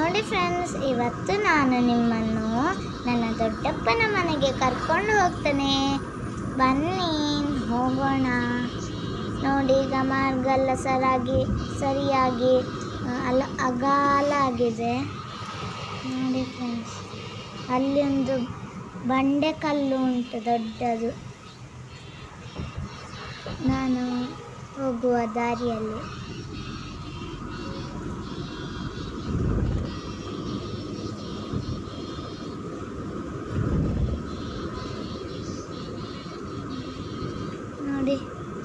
ನೋಡಿ ಫ್ರೆಂಡ್ಸ್ ಇವತ್ತು ನಾನು ನಿಮ್ಮನ್ನು ನನ್ನ ದೊಡ್ಡಪ್ಪನ ಮನೆಗೆ ಕರ್ಕೊಂಡು ಹೋಗ್ತೇನೆ ಬನ್ನಿ ಹೋಗೋಣ ನೋಡಿ ಈಗ ಮಾರ್ಗೆಲ್ಲ ಸರಾಗಿ ಸರಿಯಾಗಿ ಆ, ಅಲ್ಲ ಅಗಾಲ ಆಗಿದೆ ನೋಡಿ ಫ್ರೆಂಡ್ಸ್ ಅಲ್ಲಿ ಒಂದು ಬಂಡೆ ಕಲ್ಲು ಉಂಟು ದೊಡ್ಡದು ನಾನು ಹೋಗುವ ದಾರಿಯಲ್ಲಿ ನೋಡಿ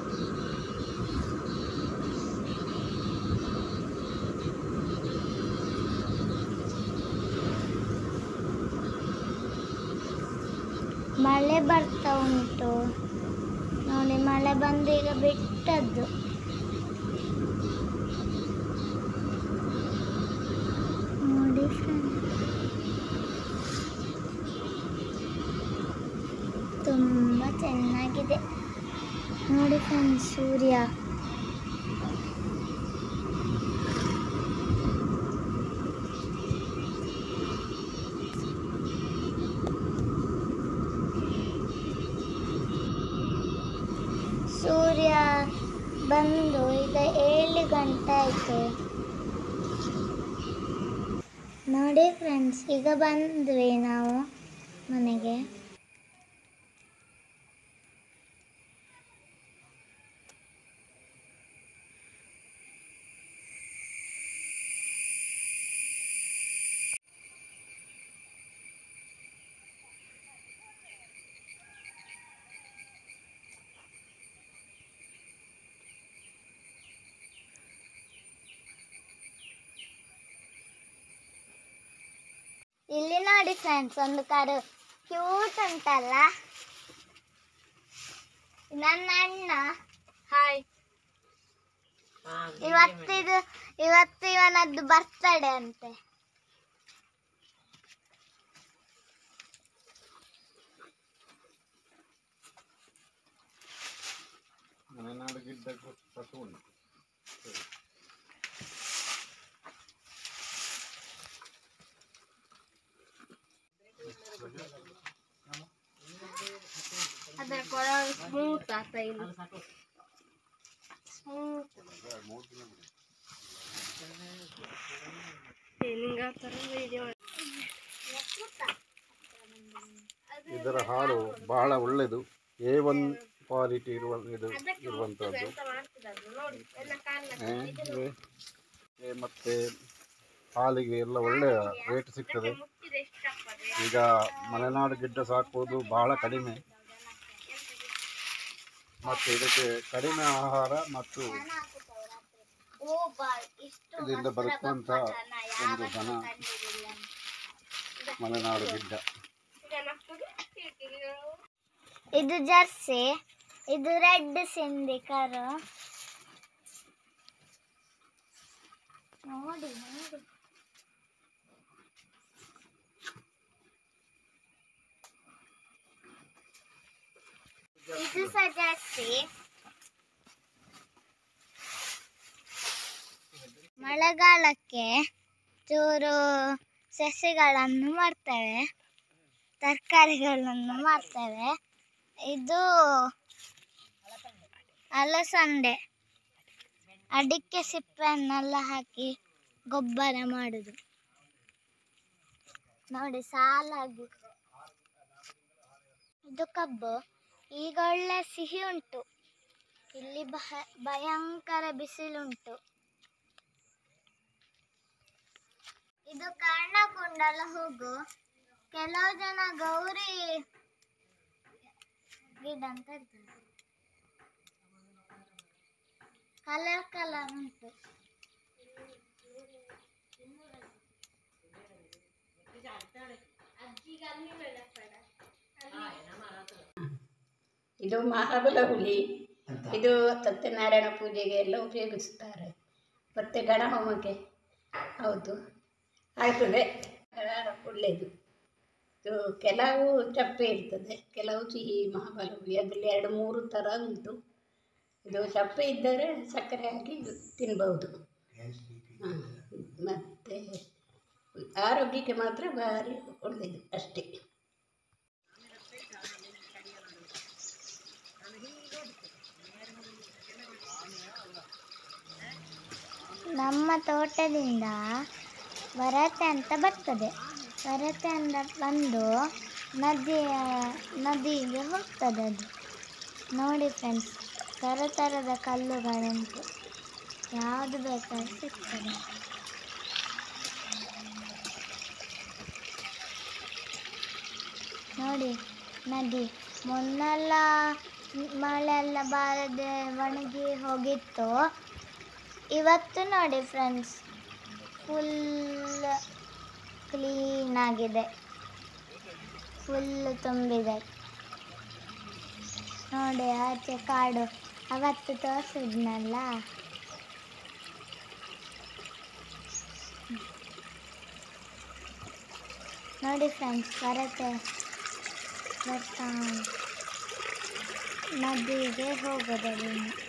ಮಳೆ ಬರ್ತಾ ಉಂಟು ನೋಡಿ ಮಳೆ ಬಂದು ಈಗ ಬಿಟ್ಟದ್ದು ನೋಡಿ friends. ತುಂಬ ಚೆನ್ನಾಗಿದೆ ನೋಡಿ ಫ್ರೆಂಡ್ಸ್ ಸೂರ್ಯ ಸೂರ್ಯ ಬಂದು ಈಗ ಏಳು ಗಂಟೆ ಆಯಿತು ನೋಡಿ ಫ್ರೆಂಡ್ಸ್ ಈಗ ಬಂದ್ವಿ ನಾವು ಮನೆಗೆ ಇಲ್ಲಿ ನೋಡಿ ಫ್ರೆಂಡ್ಸ್ ಒಂದು ಕಾರು ಕ್ಯೂಟ್ ಉಂಟಲ್ಲ ನನ್ನ ಅಣ್ಣ ಹಾಯ್ ಇವತ್ತಿದು ಇವತ್ತು ಇವನದ್ದು ಬರ್ತಡೇ ಅಂತೆ ಮಲೆನಾಡು ಗಿಡ್ಡ ಕಸು ಉಂಟು ಅದರ ಕೊಳ ಸ್ಮೂತ್ ಆತ ಇಲ್ಲಿ ಸ್ಮೂತ್ ನಿಂಗ ಥರ ವಿಡಿಯೋ ಇದರ ಹಾಲು ಬಹಳ ಒಳ್ಳೆಯದು ಎ ಒನ್ ಕ್ವಾಲಿಟಿ ಇರುವ ಇದು ಇರುವಂಥದ್ದು ನೋಡಿ ಎಲ್ಲ ಕಾರಣ ಏ, ಇದು, ಏ, ಮತ್ತೆ ಹಾಲಿಗೆ ಎಲ್ಲ ಒಳ್ಳೆಯ ರೇಟ್ ಸಿಗ್ತದೆ ಮುಟ್ಟಿದ ಇಷ್ಟಪಡ್ರೆ ಈಗ ಮಲೆನಾಡು ಗಿಡ್ಡ ಸಾಕುವುದು ಬಹಳ ಕಡಿಮೆ ಮತ್ತು ಇದಕ್ಕೆ ಕಡಿಮೆ ಆಹಾರ ಮತ್ತು ಓ ಬಾ ಇಷ್ಟು ಇದರಿಂದ ಬದುಕುವಂಥ ಒಂದು ದನ ಮಲೆನಾಡು ಗಿಡ್ಡ ಇದು ಜರ್ಸಿ ಇದು ರೆಡ್ ಸಿಂಧಿ ಕರು ನೋಡಿ ನೋಡಿ ಇದು ಸಹ ಜರ್ಸಿ ಮಳೆಗಾಲಕ್ಕೆ ಚೂರು ಸಸ್ಯಗಳನ್ನು ಮಾಡ್ತೇವೆ ತರಕಾರಿಗಳನ್ನು ಮಾಡ್ತೇವೆ ಇದು ಅಲಸಂದೆ ಅಡಿಕೆ ಸಿಪ್ಪೆಯನ್ನೆಲ್ಲ ಹಾಕಿ ಗೊಬ್ಬರ ಮಾಡುದು ನೋಡಿ ಸಾಲಾಗಿ ಇದು ಕಬ್ಬು ಈಗ ಒಳ್ಳೆ ಸಿಹಿ ಉಂಟು ಇಲ್ಲಿ ಬಹ- ಭಯಂಕರ ಬಿಸಿಲುಂಟು ಇದು ಕರ್ಣಕುಂಡಲ ಹೋಗು ಕೆಲವು ಜನ ಗೌರಿ ಗಿಡ ಅಂತ ಇರ್ತದೆ ಕಲರ್ ಕಲರ್ ಉಂಟು ಇದು ಮಹಾಬಲ ಹುಲಿ ಇದು ಸತ್ಯನಾರಾಯಣ ಪೂಜೆಗೆ ಎಲ್ಲ ಉಪಯೋಗಿಸುತ್ತಾರೆ ಮತ್ತು ಗಣಹೋಮಕ್ಕೆ ಹೌದು ಆಗ್ತದೆ ಒಳ್ಳೆಯದು ಇದು ಕೆಲವು ಚಪ್ಪೆ ಇರ್ತದೆ ಕೆಲವು ಸಿಹಿ ಮಹಾಬಲ ಹುಲಿ ಅದರಲ್ಲಿ ಎರಡು ಮೂರು ಥರ ಉಂಟು ಇದು ಚಪ್ಪೆ ಇದ್ದರೆ ಸಕ್ಕರೆ ಹಾಕಿ ತಿನ್ಬೋದು ಹಾಂ ಮತ್ತು ಆರೋಗ್ಯಕ್ಕೆ ಮಾತ್ರ ಭಾರಿ ಒಳ್ಳೆಯದು ಅಷ್ಟೇ ನಮ್ಮ ತೋಟದಿಂದ ವರತೆ ಅಂತ ಬರ್ತದೆ ವರತೆ ಅಂತ ಬಂದು ನದಿಯ ನದಿಗೆ ಹೋಗ್ತದೆ ಅದು ನೋಡಿ ಫ್ರೆಂಡ್ಸ್ ಥರ ಥರದ ಕಲ್ಲುಗಳುಂಟು ಯಾವುದು ಬೇಕಾದ್ರೂ ಸಿಗ್ತದೆ ನೋಡಿ ನದಿ ಮೊನ್ನೆಲ್ಲ ಮಳೆಲ್ಲ ಬಾರದೆ ಒಣಗಿ ಹೋಗಿತ್ತು ಇವತ್ತು ನೋಡಿ ಫ್ರೆಂಡ್ಸ್ ಫುಲ್ ಕ್ಲೀನ್ ಆಗಿದೆ ಫುಲ್ ತುಂಬಿದೆ ನೋಡಿ ಆಚೆ ಕಾಡು ಅವತ್ತು ತೋರಿಸಿದ್ನಲ್ಲ ನೋಡಿ ಫ್ರೆಂಡ್ಸ್ ಬರತ್ತೆ ಬರ್ತಾ ಉಂಟು. ನದಿಗೆ ಹೋಗೋದು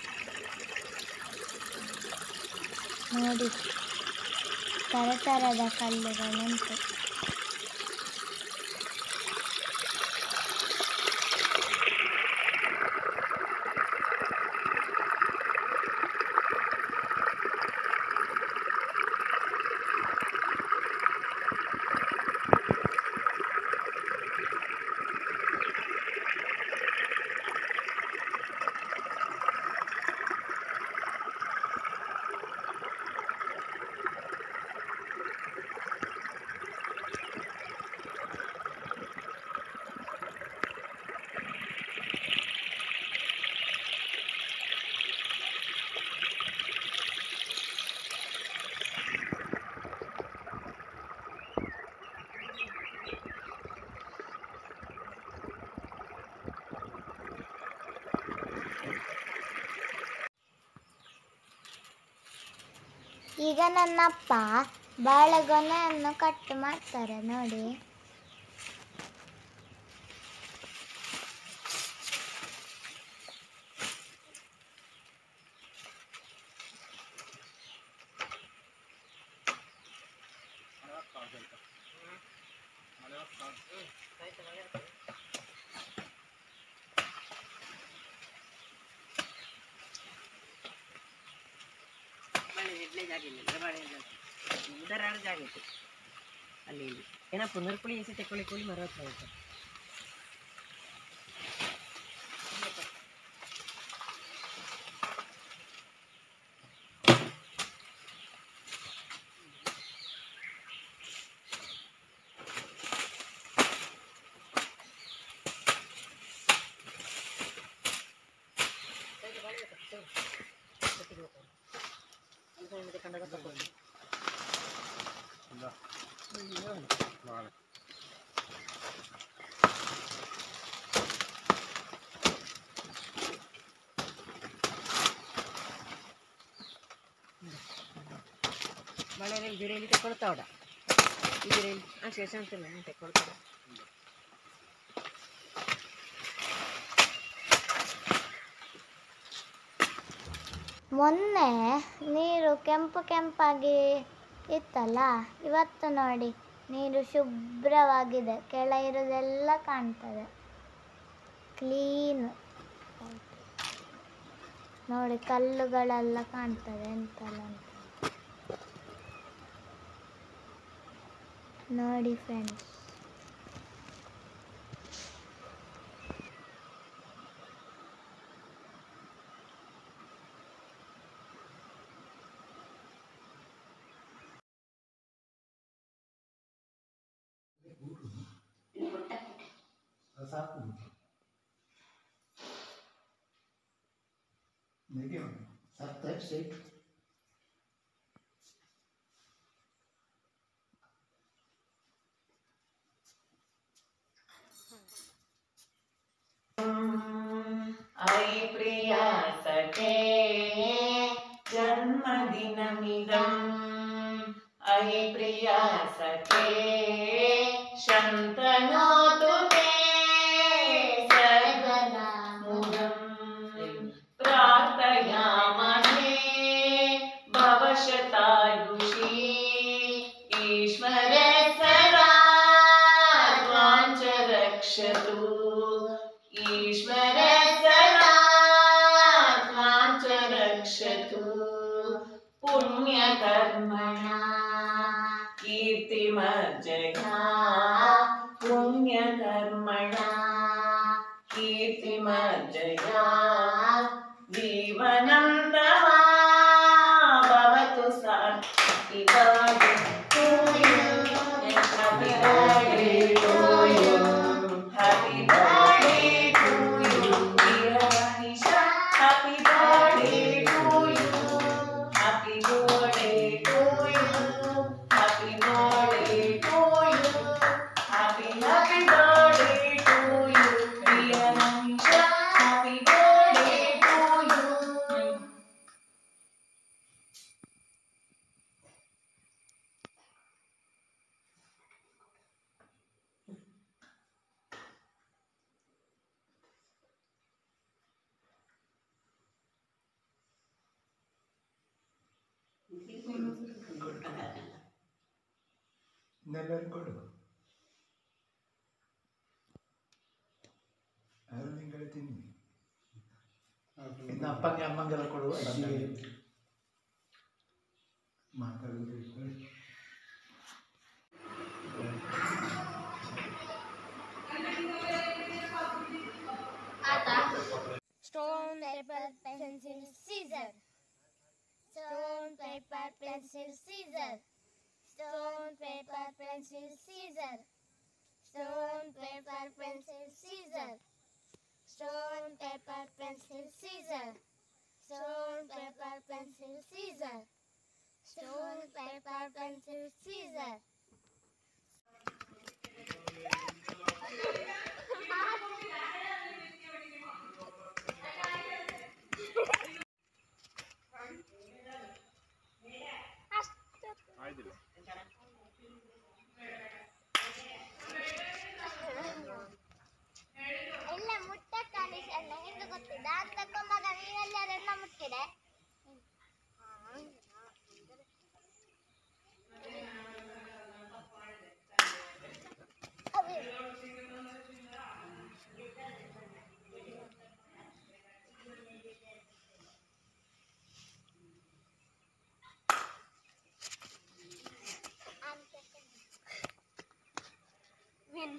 ನೋಡಿ ಥರ ಥರದ ಕಲ್ಲುಗಳುಂಟು ಈಗ ನನ್ನಪ್ಪ ಬಾಳೆಗೊನೆಯನ್ನು ಕಟ್ ಮಾಡ್ತಾರೆ ನೋಡಿ ಉದರಾಳ ಜಾಗ ಇತ್ತು ಅಲ್ಲಿ ಇಲ್ಲಿ ಏನೋ ಪುನರ್ಪುಳಿ ಎಸಿ ತಕೊಳ್ಳಿ ಕೂಲಿ ಮರ ಹತ್ರ ಹೋಗ್ತಾರೆ ನಾಳೆ ಬಳೆಯಲ್ಲಿ ಬಿರೇಲಿ ತಗೊಳ್ತಾವಡ ಈ ಬಿರೇಲಿ ಆ ಶೇಷ ಅಂತಿಲ್ಲ ನಾನು ತಗೊಳ್ತಾವ ಮೊನ್ನೆ ನೀರು ಕೆಂಪು ಕೆಂಪಾಗಿ ಇತ್ತಲ್ಲ ಇವತ್ತು ನೋಡಿ ನೀರು ಶುಭ್ರವಾಗಿದೆ ಕೆಳ ಇರೋದೆಲ್ಲ ಕಾಣ್ತದೆ ಕ್ಲೀನ್ ನೋಡಿ ಕಲ್ಲುಗಳೆಲ್ಲ ಕಾಣ್ತದೆ ಎಂತೆಲ್ಲ ಅಂತ ನೋಡಿ ಫ್ರೆಂಡ್ಸ್ ಸಾಕು ऐ प्रिया सखे जन्मदिनमिदम् ऐ प्रिया सखे शन्तनोतु ते सगना मुदम् प्रार्थयामहे भवशतायुषी ईश्वरस्य रक्षतु ईश्वर सदा त्वां च रक्षतु पुण्यकर्मणा कीर्तिमज्जया पुण्यकर्मणा कीर्तिमज्जया जीवनं तव भवतु साक्षि to you and happy birthday to you. Happy birthday to you, dear Anisha. Happy birthday to you. Happy birthday to you. Happy birthday to you. Happy happy birthday to you, dear Anisha. Happy birthday to you. ಇನ್ನೆಲ್ಲರೂ ಕೊಡು ಅದು ನಿಂಗೆ ತಿನ್ನಿ ಇನ್ನು ಅಪ್ಪಂಗೆ ಅಮ್ಮಂಗೆಲ್ಲ ಕೊಡು ಅಜ್ಜಿಗೆ ಮಾತಾಡೋದು Stone, paper, pencil, scissor. Stone, paper, pencil, scissor. Stone, paper, pencil, scissor. Stone, paper, pencil, scissor. Stone, paper, pencil, scissor. Stone, paper, pencil, scissor. Stone, paper, pencil, scissor. ಇಲ್ಲ ಮುಟ್ಟ ಕಂಡೀಷನ್ ನಿಂಗೆ ಗೊತ್ತಿಲ್ಲ ಅಂತಕ್ಕ ಮಗ ನೀನೆಲ್ಲರನ್ನ ಮುಟ್ಟಿದೆ ವಿನ್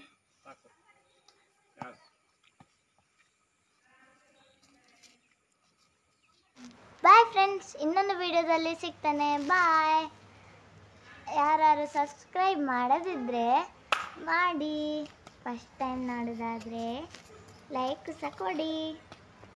ಬಾಯ್ ಫ್ರೆಂಡ್ಸ್ ಇನ್ನೊಂದು ವಿಡಿಯೋದಲ್ಲಿ ಸಿಗ್ತಾನೆ ಬಾಯ್ ಯಾರು ಸಬ್ಸ್ಕ್ರೈಬ್ ಮಾಡದಿದ್ದರೆ ಮಾಡಿ ಫಸ್ಟ್ ಟೈಮ್ ನೋಡೋದಾದರೆ ಲೈಕ್ ಸಹ ಕೊಡಿ